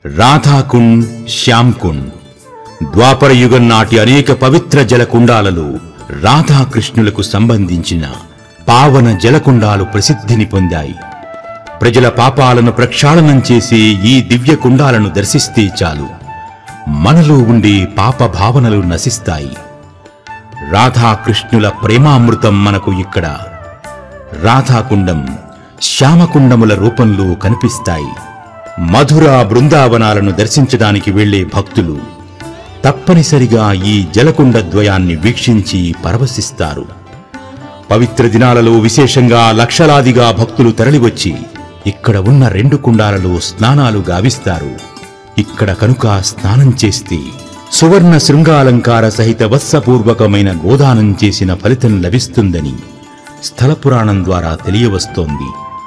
రాధాకుండ్ శ్యామ్కుండ్ ద్వాపర యుగం నాటి అనేక పవిత్ర జలకుండాలలో రాధాకృష్ణులకు సంబంధించిన పావన జలకుండాలు ప్రసిద్ధిని పొందాయి ప్రజల పాపాలను ప్రక్షాళనం చేసే ఈ దివ్య కుండాలను దర్శిస్తే చాలు మనలో ఉండే పాప భావనలు నశిస్తాయి రాధాకృష్ణుల ప్రేమామృతం మనకు ఇక్కడ రాధాకుండం శ్యామకుండముల రూపంలో కనిపిస్తాయి మధుర బృందావనాలను దర్శించడానికి వెళ్లే భక్తులు తప్పనిసరిగా ఈ జలకుండ ద్వయాన్ని వీక్షించి పరవశిస్తారు పవిత్ర దినాలలో విశేషంగా లక్షలాదిగా భక్తులు తరలివచ్చి ఇక్కడ ఉన్న రెండు కుండాలలో స్నానాలు గావిస్తారు ఇక్కడ కనుక స్నానం చేస్తే సువర్ణ శృంగాలంకార సహిత వత్సపూర్వకమైన గోదానం చేసిన ఫలితం లభిస్తుందని స్థల పురాణం ద్వారా తెలియవస్తోంది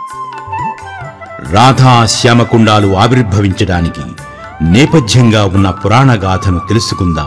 రాధా శ్యామకుండాలు ఆవిర్భవించడానికి నేపథ్యంగా ఉన్న పురాణ గాథను తెలుసుకుందాం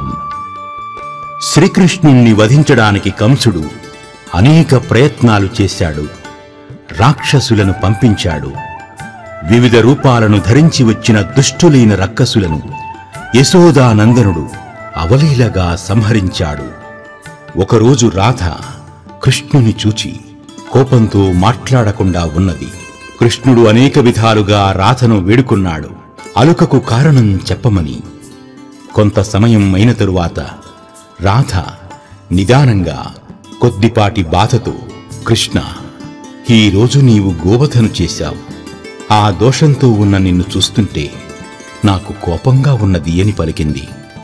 శ్రీకృష్ణుణ్ణి వధించడానికి కంసుడు అనేక ప్రయత్నాలు చేశాడు రాక్షసులను పంపించాడు వివిధ రూపాలను ధరించి వచ్చిన దుష్టులైన రక్కసులను యశోదానందనుడు అవలీలగా సంహరించాడు ఒకరోజు రాధ కృష్ణుని చూచి కోపంతో మాట్లాడకుండా ఉన్నది కృష్ణుడు అనేక విధాలుగా రాధను వేడుకున్నాడు అలుకకు కారణం చెప్పమని కొంత సమయం అయిన తరువాత రాధ నిదానంగా కొద్దిపాటి బాధతో కృష్ణ ఈ రోజు నీవు గోవధను చేశావు ఆ దోషంతో ఉన్న నిన్ను చూస్తుంటే నాకు కోపంగా ఉన్నది అని పలికింది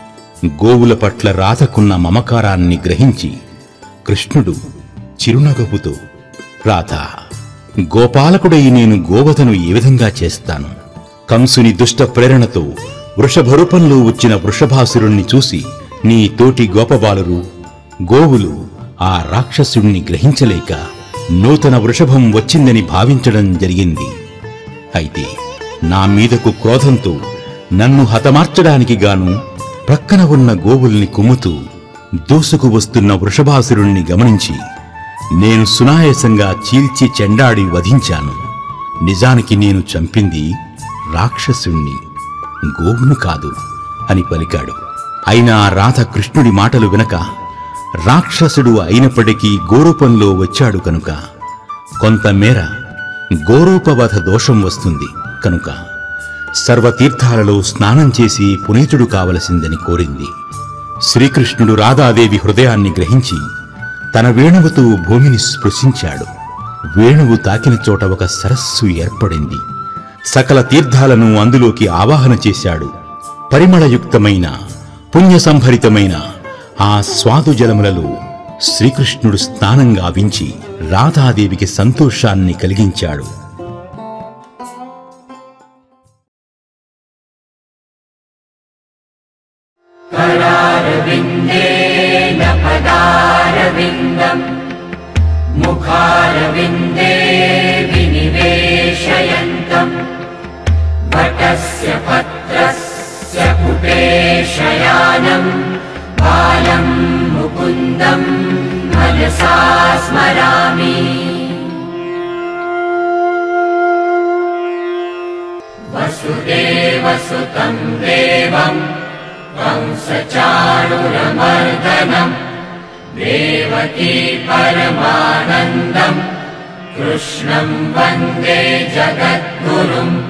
గోవుల పట్ల రాధకున్న మమకారాన్ని గ్రహించి కృష్ణుడు చిరునగవుతో రాధ గోపాలకుడై నేను గోవధను ఏ విధంగా చేస్తాను కంసుని దుష్ట ప్రేరణతో వృషభరూపంలో వచ్చిన వృషభాసురుణ్ణి చూసి నీ తోటి గోపబాలురు గోవులు ఆ రాక్షసుణ్ణి గ్రహించలేక నూతన వృషభం వచ్చిందని భావించడం జరిగింది అయితే నా మీదకు క్రోధంతో నన్ను హతమార్చడానికి గాను ప్రక్కన ఉన్న గోవుల్ని కుమ్ముతూ దూసుకు వస్తున్న వృషభాసురుణ్ణి గమనించి నేను సునాయాసంగా చీల్చి చెండాడి వధించాను నిజానికి నేను చంపింది రాక్షసుణ్ణి గోవును కాదు అని పలికాడు అయినా రాధ కృష్ణుడి మాటలు వినక రాక్షసుడు అయినప్పటికీ గోరూపంలో వచ్చాడు కనుక కొంతమేర గోరూపవధ దోషం వస్తుంది కనుక సర్వతీర్థాలలో స్నానం చేసి పునీతుడు కావలసిందని కోరింది శ్రీకృష్ణుడు రాధాదేవి హృదయాన్ని గ్రహించి తన వేణువుతో భూమిని స్పృశించాడు వేణువు తాకిన చోట ఒక సరస్సు ఏర్పడింది సకల తీర్థాలను అందులోకి ఆవాహన చేశాడు పరిమళయుక్తమైన పుణ్యసంభరితమైన ఆ స్వాదు జలములలో శ్రీకృష్ణుడు స్నానం గావించి రాధాదేవికి సంతోషాన్ని కలిగించాడు करारविन्देन पदारविन्दम् मुखारविन्दे विनिवेशयन्तम् वटस्य पत्रस्य पुटेशयानम् बालम् मुकुन्दम् मनसा स्मरामि वसुदेवसुतम् देवम् कंसचाणुरमर्दनम् देवकी परमानन्दम् कृष्णम् वन्दे जगद्गुरुम्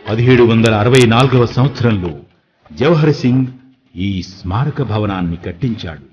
పదిహేడు వందల అరవై నాలుగవ సంవత్సరంలో జవహర్ సింగ్ ఈ స్మారక భవనాన్ని కట్టించాడు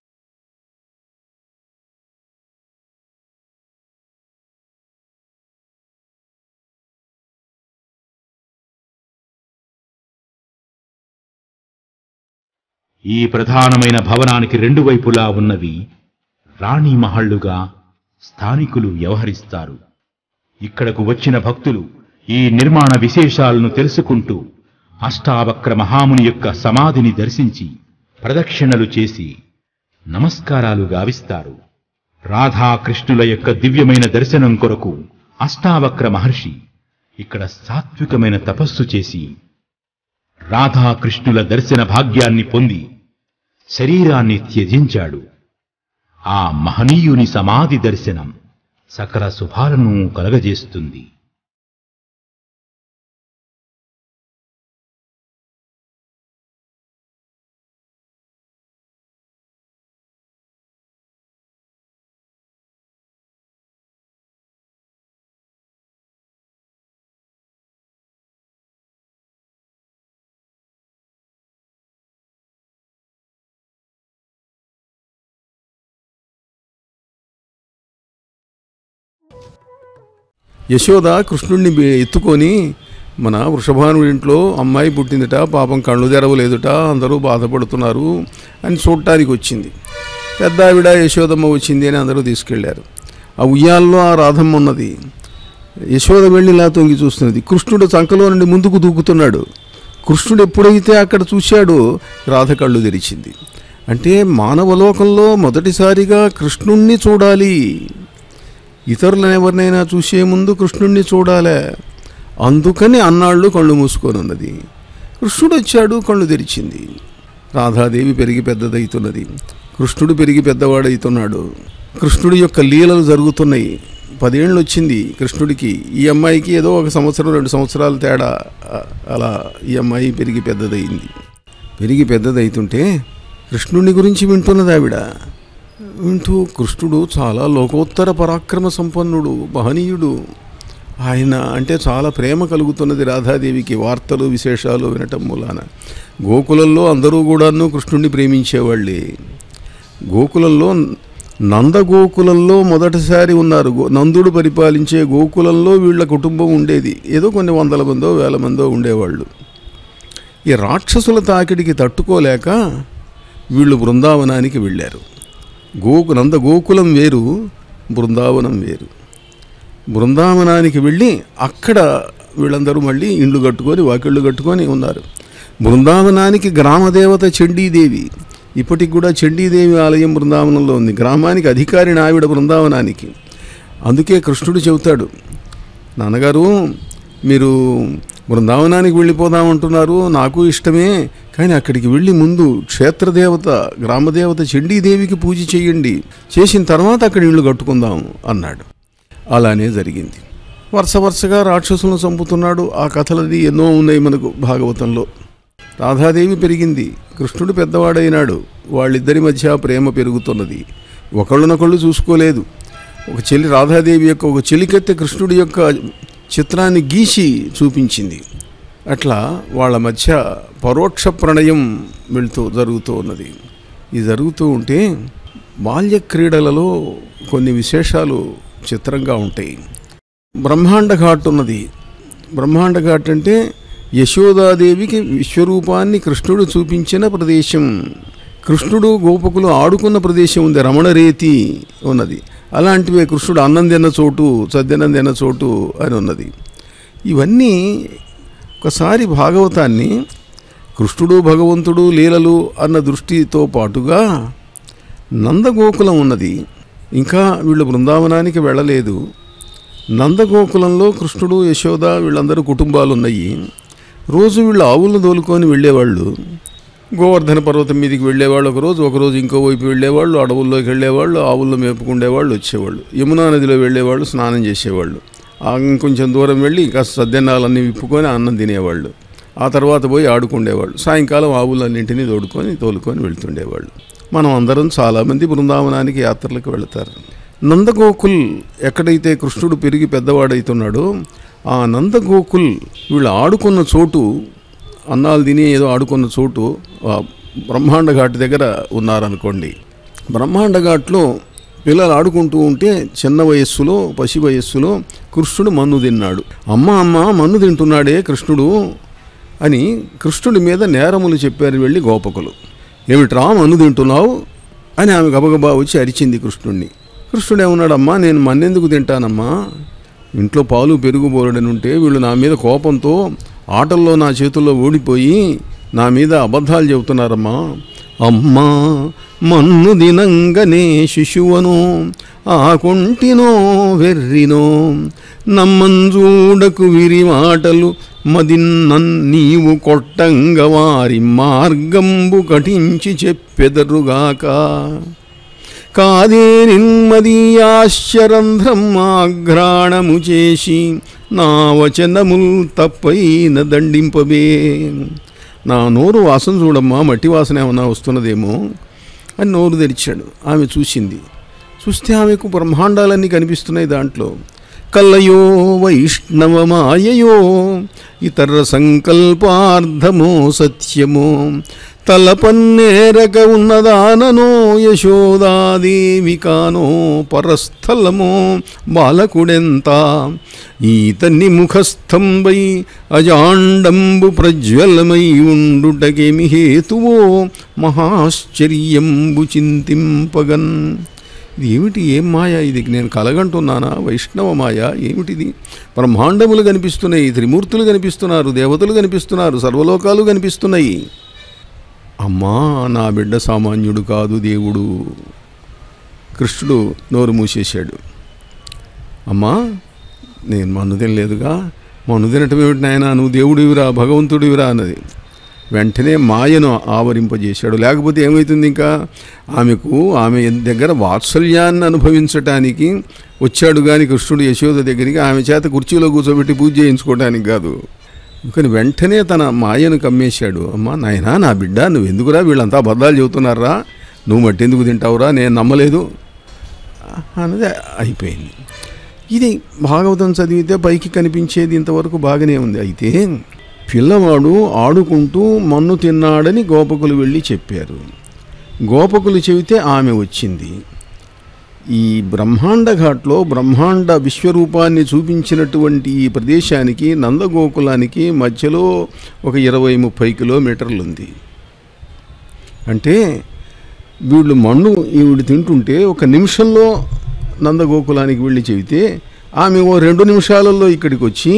ఈ ప్రధానమైన భవనానికి రెండు వైపులా ఉన్నవి రాణి మహళ్లుగా స్థానికులు వ్యవహరిస్తారు ఇక్కడకు వచ్చిన భక్తులు ఈ నిర్మాణ విశేషాలను తెలుసుకుంటూ అష్టావక్ర మహాముని యొక్క సమాధిని దర్శించి ప్రదక్షిణలు చేసి నమస్కారాలు గావిస్తారు రాధాకృష్ణుల యొక్క దివ్యమైన దర్శనం కొరకు అష్టావక్ర మహర్షి ఇక్కడ సాత్వికమైన తపస్సు చేసి రాధాకృష్ణుల దర్శన భాగ్యాన్ని పొంది శరీరాన్ని త్యజించాడు ఆ మహనీయుని సమాధి దర్శనం సకల శుభాలను కలగజేస్తుంది యశోద కృష్ణుడిని బి- ఎత్తుకొని మన వృషభానుడి ఇంట్లో అమ్మాయి పుట్టిందిట పాపం కళ్ళు తెరవలేదుట అందరూ బాధపడుతున్నారు అని చూడటానికి వచ్చింది పెద్ద ఆవిడ యశోదమ్మ వచ్చింది అని అందరూ తీసుకెళ్లారు ఆ ఉయ్యాల్లో ఆ రాధమ్మ ఉన్నది యశోద వెళ్ళి ఇలా తొంగి చూస్తున్నది కృష్ణుడు చంకలో నుండి ముందుకు దూకుతున్నాడు కృష్ణుడు ఎప్పుడైతే అక్కడ చూశాడో రాధ కళ్ళు తెరిచింది అంటే మానవలోకంలో మొదటిసారిగా కృష్ణుణ్ణి చూడాలి ఇతరులను ఎవరినైనా చూసే ముందు కృష్ణుణ్ణి చూడాలే అందుకని అన్నాళ్ళు కళ్ళు మూసుకొని ఉన్నది కృష్ణుడు వచ్చాడు కళ్ళు తెరిచింది రాధాదేవి పెరిగి పెద్దదవుతున్నది కృష్ణుడు పెరిగి పెద్దవాడవుతున్నాడు కృష్ణుడి యొక్క లీలలు జరుగుతున్నాయి పదేళ్ళు వచ్చింది కృష్ణుడికి ఈ అమ్మాయికి ఏదో ఒక సంవత్సరం రెండు సంవత్సరాల తేడా అ- అలా ఈ అమ్మాయి పెరిగి పెద్దదయింది పెరిగి పెద్దదవుతుంటే కృష్ణుడి గురించి వింటున్నది ఆవిడ వింటూ కృష్ణుడు చాలా లోకోత్తర పరాక్రమ సంపన్నుడు మహనీయుడు ఆయన అంటే చాలా ప్రేమ కలుగుతున్నది రాధాదేవికి వార్తలు విశేషాలు వినటం మూలాన గోకులంలో అందరూ కూడాను కృష్ణుడిని ప్రేమించేవాళ్ళే గోకులంలో నందగోకులంలో మొదటిసారి ఉన్నారు గో- నందుడు పరిపాలించే గోకులంలో వీళ్ళ కుటుంబం ఉండేది ఏదో కొన్ని వందల మందో వేల మందో ఉండేవాళ్ళు ఈ రాక్షసుల తాకిడికి తట్టుకోలేక వీళ్ళు బృందావనానికి వెళ్ళారు గోకు నంద గోకులం వేరు బృందావనం వేరు బృందావనానికి వెళ్ళి అక్కడ వీళ్ళందరూ మళ్ళీ ఇండ్లు కట్టుకొని వాకిళ్ళు కట్టుకొని ఉన్నారు బృందావనానికి గ్రామదేవత చండీదేవి ఇప్పటికి కూడా చండీదేవి ఆలయం బృందావనంలో ఉంది గ్రామానికి అధికారిని ఆవిడ బృందావనానికి అందుకే కృష్ణుడు చెబుతాడు నాన్నగారు మీరు బృందావనానికి వెళ్ళిపోదామంటున్నారు నాకు ఇష్టమే కానీ అక్కడికి వెళ్ళి ముందు క్షేత్రదేవత గ్రామదేవత చండీదేవికి పూజ చేయండి చేసిన తర్వాత అక్కడ ఇళ్ళు కట్టుకుందాం అన్నాడు అలానే జరిగింది వరుస వరుసగా రాక్షసులను చంపుతున్నాడు ఆ కథలది ఎన్నో ఉన్నాయి మనకు భాగవతంలో రాధాదేవి పెరిగింది కృష్ణుడు పెద్దవాడైనాడు వాళ్ళిద్దరి మధ్య ప్రేమ పెరుగుతున్నది ఒకళ్ళనొకళ్ళు చూసుకోలేదు ఒక చెల్లి రాధాదేవి యొక్క ఒక చెలికెత్తె కృష్ణుడి యొక్క చిత్రాన్ని గీసి చూపించింది అట్లా వాళ్ళ మధ్య పరోక్ష ప్రణయం వెళ్తూ జరుగుతూ ఉన్నది ఇది జరుగుతూ ఉంటే బాల్య క్రీడలలో కొన్ని విశేషాలు చిత్రంగా ఉంటాయి బ్రహ్మాండ ఘాట్ ఉన్నది బ్రహ్మాండ ఘాట్ అంటే యశోదాదేవికి విశ్వరూపాన్ని కృష్ణుడు చూపించిన ప్రదేశం కృష్ణుడు గోపకులు ఆడుకున్న ప్రదేశం ఉంది రమణరేతి ఉన్నది అలాంటివే కృష్ణుడు అన్నం తిన్న చోటు సద్దెన్నం తిన్న చోటు అని ఉన్నది ఇవన్నీ ఒకసారి భాగవతాన్ని కృష్ణుడు భగవంతుడు లీలలు అన్న దృష్టితో పాటుగా నందగోకులం ఉన్నది ఇంకా వీళ్ళు బృందావనానికి వెళ్ళలేదు నందగోకులంలో కృష్ణుడు యశోద వీళ్ళందరూ కుటుంబాలు ఉన్నాయి రోజు వీళ్ళు ఆవులను తోలుకొని వెళ్ళేవాళ్ళు గోవర్ధన పర్వతం మీదకి వెళ్ళేవాళ్ళు ఒకరోజు ఒకరోజు ఇంకో వైపు వెళ్ళేవాళ్ళు అడవుల్లోకి వెళ్ళేవాళ్ళు ఆవుల్లో మేపుకుండేవాళ్ళు వచ్చేవాళ్ళు యమునా నదిలో వెళ్ళేవాళ్ళు స్నానం చేసేవాళ్ళు ఆ ఇంకొంచెం దూరం వెళ్ళి ఇంకా సద్దెన్నాలన్నీ విప్పుకొని అన్నం తినేవాళ్ళు ఆ తర్వాత పోయి ఆడుకుండేవాళ్ళు సాయంకాలం ఆవులన్నింటినీ తోడుకొని తోలుకొని వెళ్తుండేవాళ్ళు మనం అందరం చాలామంది బృందావనానికి యాత్రలకు వెళతారు నందగోకుల్ ఎక్కడైతే కృష్ణుడు పెరిగి పెద్దవాడైతున్నాడో ఆ నందగోకుల్ వీళ్ళు ఆడుకున్న చోటు అన్నాలు తిని ఏదో ఆడుకున్న చోటు ఆ బ్రహ్మాండ ఘాట్ దగ్గర ఉన్నారనుకోండి బ్రహ్మాండ ఘాట్లో పిల్లలు ఆడుకుంటూ ఉంటే చిన్న వయస్సులో పసి వయస్సులో కృష్ణుడు మన్ను తిన్నాడు అమ్మ అమ్మ మన్ను తింటున్నాడే కృష్ణుడు అని కృష్ణుడి మీద నేరములు చెప్పారు వెళ్ళి గోపకులు ఏమిట్రా మన్ను తింటున్నావు అని ఆమె గబగబా వచ్చి అరిచింది కృష్ణుడిని కృష్ణుడు ఏమన్నాడమ్మా నేను మన్నెందుకు తింటానమ్మా ఇంట్లో పాలు పెరుగు బోరడని ఉంటే వీళ్ళు నా మీద కోపంతో ఆటల్లో నా చేతుల్లో ఓడిపోయి నా మీద అబద్ధాలు చెబుతున్నారమ్మా అమ్మా మన్ను దినంగనే శిశువను ఆ కొంటినో వెర్రినో నమ్మంజూడకు విరి మాటలు మదిన్నన్ నీవు కొట్టంగ వారి మార్గంబు కఠించి చెప్పెదరుగాక కాదే నిన్మదీయాశ్చరంధ్రం ఆఘ్రాణము చేసి నా వచనముల్ తప్పైన దండింపబే నా నోరు వాసన చూడమ్మా మట్టి వాసన ఏమన్నా వస్తున్నదేమో అని నోరు తెరిచాడు ఆమె చూసింది చూస్తే ఆమెకు బ్రహ్మాండాలన్నీ కనిపిస్తున్నాయి దాంట్లో కల్లయో వైష్ణవమాయయో ఇతర సంకల్పార్థమో సత్యమో తలపన్నేరక ఉన్నదాననో యశోదాదేవి కానో పరస్థలమో బాలకుడెంత ఈతన్ని ముఖస్థంబై అజాండంబు ప్రజ్వలమై ఉండుటకేమి హేతువో మహాశ్చర్యంబు చింతింపగన్ ఇది ఏమిటి ఏం మాయ ఇది నేను కలగంటున్నానా వైష్ణవ మాయ ఏమిటిది బ్రహ్మాండములు కనిపిస్తున్నాయి త్రిమూర్తులు కనిపిస్తున్నారు దేవతలు కనిపిస్తున్నారు సర్వలోకాలు కనిపిస్తున్నాయి అమ్మా నా బిడ్డ సామాన్యుడు కాదు దేవుడు కృష్ణుడు నోరు మూసేశాడు అమ్మా నేను మన్ను తినలేదుగా మన్ను తినటం ఏమిటి నాయన నువ్వు దేవుడివిరా భగవంతుడివిరా అన్నది వెంటనే మాయను ఆవరింపజేశాడు లేకపోతే ఏమవుతుంది ఇంకా ఆమెకు ఆమె దగ్గర వాత్సల్యాన్ని అనుభవించటానికి వచ్చాడు కానీ కృష్ణుడు యశోద దగ్గరికి ఆమె చేత కుర్చీలో కూర్చోబెట్టి పూజ చేయించుకోవడానికి కాదు కానీ వెంటనే తన మాయను కమ్మేశాడు అమ్మా నాయనా నా బిడ్డ నువ్వు ఎందుకురా వీళ్ళంతా అబద్ధాలు చెబుతున్నారా నువ్వు మట్టెందుకు తింటావురా నేను నమ్మలేదు అన్నది అయిపోయింది ఇది భాగవతం చదివితే పైకి కనిపించేది ఇంతవరకు బాగానే ఉంది అయితే పిల్లవాడు ఆడుకుంటూ మన్ను తిన్నాడని గోపకులు వెళ్ళి చెప్పారు గోపకులు చెబితే ఆమె వచ్చింది ఈ బ్రహ్మాండ ఘాట్లో బ్రహ్మాండ విశ్వరూపాన్ని చూపించినటువంటి ఈ ప్రదేశానికి నందగోకులానికి మధ్యలో ఒక ఇరవై ముప్పై కిలోమీటర్లు ఉంది అంటే వీళ్ళు మన్ను ఈవిడ తింటుంటే ఒక నిమిషంలో నందగోకులానికి వెళ్ళి చెబితే ఆమె ఓ రెండు నిమిషాలలో ఇక్కడికి వచ్చి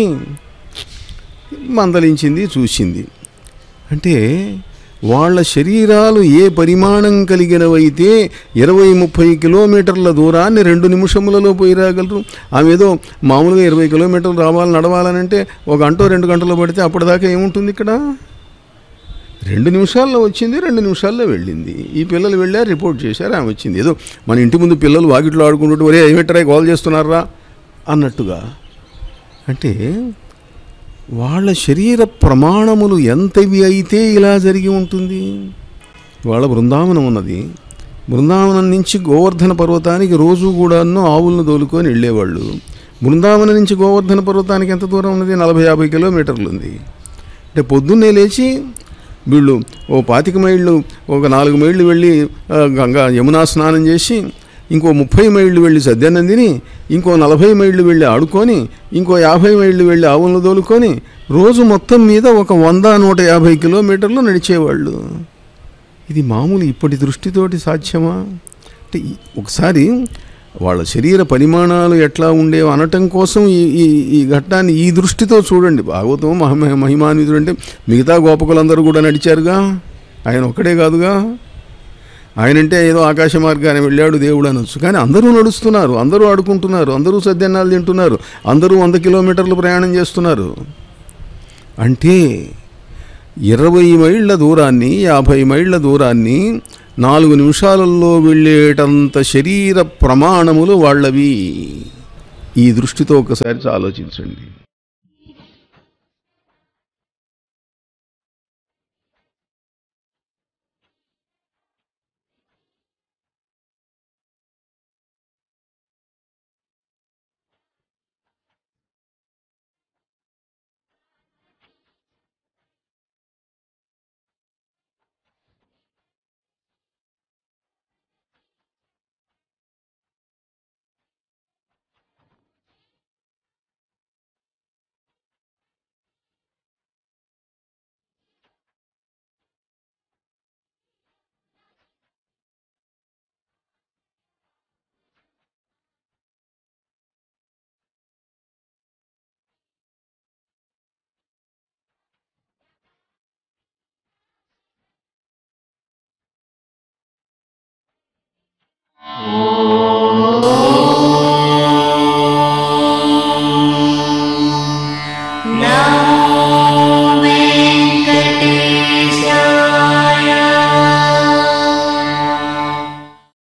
మందలించింది చూసింది అంటే వాళ్ళ శరీరాలు ఏ పరిమాణం కలిగినవైతే ఇరవై ముప్పై కిలోమీటర్ల దూరాన్ని రెండు నిమిషములలో పోయి రాగలరు ఆమె ఏదో మామూలుగా ఇరవై కిలోమీటర్లు రావాలి నడవాలనంటే ఒక గంట రెండు గంటలు పడితే అప్పటిదాకా ఏముంటుంది ఇక్కడ రెండు నిమిషాల్లో వచ్చింది రెండు నిమిషాల్లో వెళ్ళింది ఈ పిల్లలు వెళ్ళారు రిపోర్ట్ చేశారు ఆమె వచ్చింది ఏదో మన ఇంటి ముందు పిల్లలు వాకిట్లో ఆడుకుంటుంటే ఒరే ఏమిటరా కాల్ చేస్తున్నారా అన్నట్టుగా అంటే వాళ్ళ శరీర ప్రమాణములు ఎంతవి అయితే ఇలా జరిగి ఉంటుంది వాళ్ళ బృందావనం ఉన్నది బృందావనం నుంచి గోవర్ధన పర్వతానికి రోజు కూడాను ఆవులను తోలుకొని వెళ్ళేవాళ్ళు బృందావనం నుంచి గోవర్ధన పర్వతానికి ఎంత దూరం ఉన్నది నలభై యాభై కిలోమీటర్లు ఉంది అంటే పొద్దున్నే లేచి వీళ్ళు ఓ పాతిక మైళ్ళు ఒక నాలుగు మైళ్ళు వెళ్ళి ఆ, గంగా యమునా స్నానం చేసి ఇంకో ముప్పై మైళ్ళు వెళ్ళి సద్యాన్నం తిని ఇంకో నలభై మైళ్ళు వెళ్ళి ఆడుకొని ఇంకో యాభై మైళ్ళు వెళ్ళి ఆవులను తోలుకొని రోజు మొత్తం మీద ఒక వంద నూట యాభై కిలోమీటర్లు నడిచేవాళ్ళు ఇది మామూలు ఇప్పటి దృష్టితోటి సాధ్యమా అంటే ఈ- ఒకసారి వాళ్ళ శరీర పరిమాణాలు ఎట్లా ఉండేవో అనటం కోసం ఈ ఈ ఈ ఘట్టాన్ని ఈ దృష్టితో చూడండి భాగవతం మహిమ మహిమాన్వితుడు అంటే మిగతా గోపకులందరూ కూడా నడిచారుగా ఆయన ఒక్కడే కాదుగా ఆయనంటే ఏదో ఆకాశ మార్గాన్ని వెళ్ళాడు దేవుడు అనొచ్చు కానీ అందరూ నడుస్తున్నారు అందరూ ఆడుకుంటున్నారు అందరూ సద్యన్నాలు తింటున్నారు అందరూ వంద కిలోమీటర్లు ప్రయాణం చేస్తున్నారు అంటే ఇరవై మైళ్ళ దూరాన్ని యాభై మైళ్ళ దూరాన్ని నాలుగు నిమిషాలలో వెళ్ళేటంత శరీర ప్రమాణములు వాళ్ళవి ఈ దృష్టితో ఒకసారి ఆలోచించండి ॐ